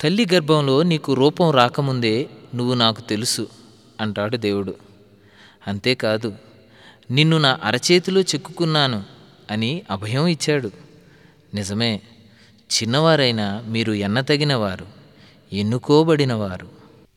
తల్లి గర్భంలో నీకు రూపం రాకముందే నువ్వు నాకు తెలుసు అంటాడు దేవుడు అంతేకాదు నిన్ను నా అరచేతిలో చెక్కుకున్నాను అని అభయం ఇచ్చాడు నిజమే చిన్నవారైనా మీరు ఎన్నతగినవారు ఎన్నుకోబడినవారు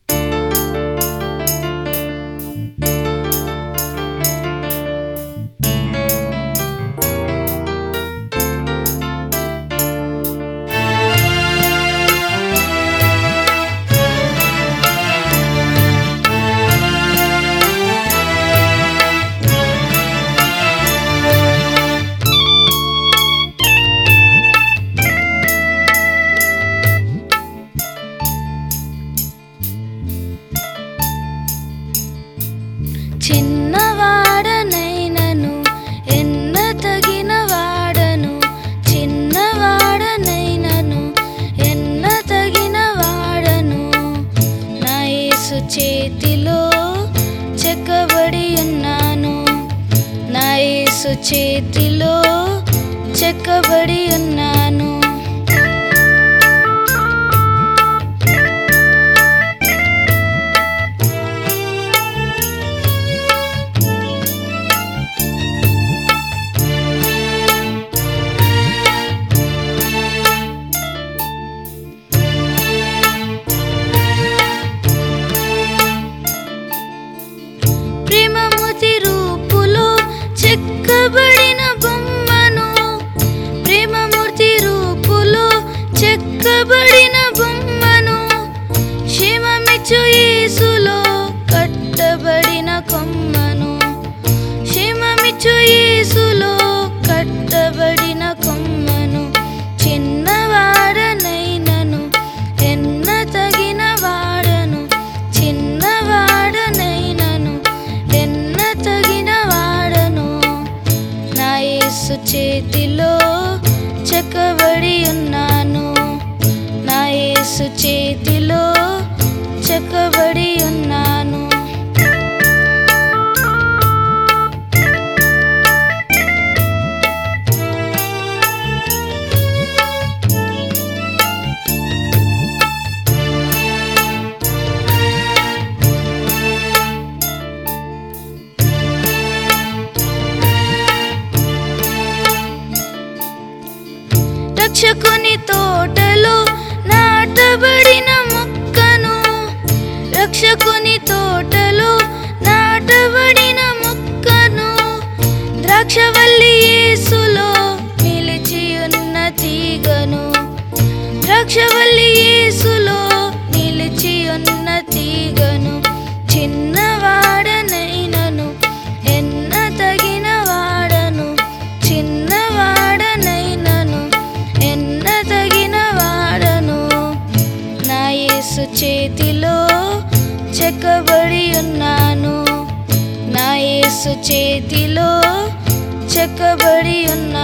చిన్నవాడనైనను ఎన్న తగిన వాడను చిన్నవాడనైనను ఎన్న తగిన వాడను నా యేసు చేతిలో చెక్కబడి ఉన్నాను నా యేసు చేతిలో చెక్కబడి ఉన్నాను ప్రేమముతి రూపులో చెక్కబడిన బొమ్మను ప్రేమమూర్తి రూపులో చెక్కబడిన బొమ్మను క్షేమమిచ్చు యేసులో కట్టబడిన కొమ్మను క్షేమమిచ్చు యేసులో కట్టబడిన కొమ్మను చిన్నవాడనైనను ఎన్న తగిన వాడను చిన్నవాడనైనను ఎన్న తగిన వాడను నా యేసు చేతిలో చెక్కబడి ఉన్నాను నా యేసు చేతిలో చెక్కబడి ఉన్నాను రక్షకుని తోటలో నాటబడిన మొక్కను రక్షకుని తోటలో నాటబడిన మొక్కను ద్రాక్షవల్లి యేసులో నిలిచి ఉన్న తీగను ద్రాక్షవల్లి యేసులో నిలిచి ఉన్న తీగను చిన్నవాడనైనను ఎన్న తగిన వాడను చిన్నవాడనైనను ఎన్న తగిన వాడను నా యేసు చేతిలో చెక్కబడి ఉన్నాను నా యేసు చేతిలో చెక్కబడి ఉన్నాను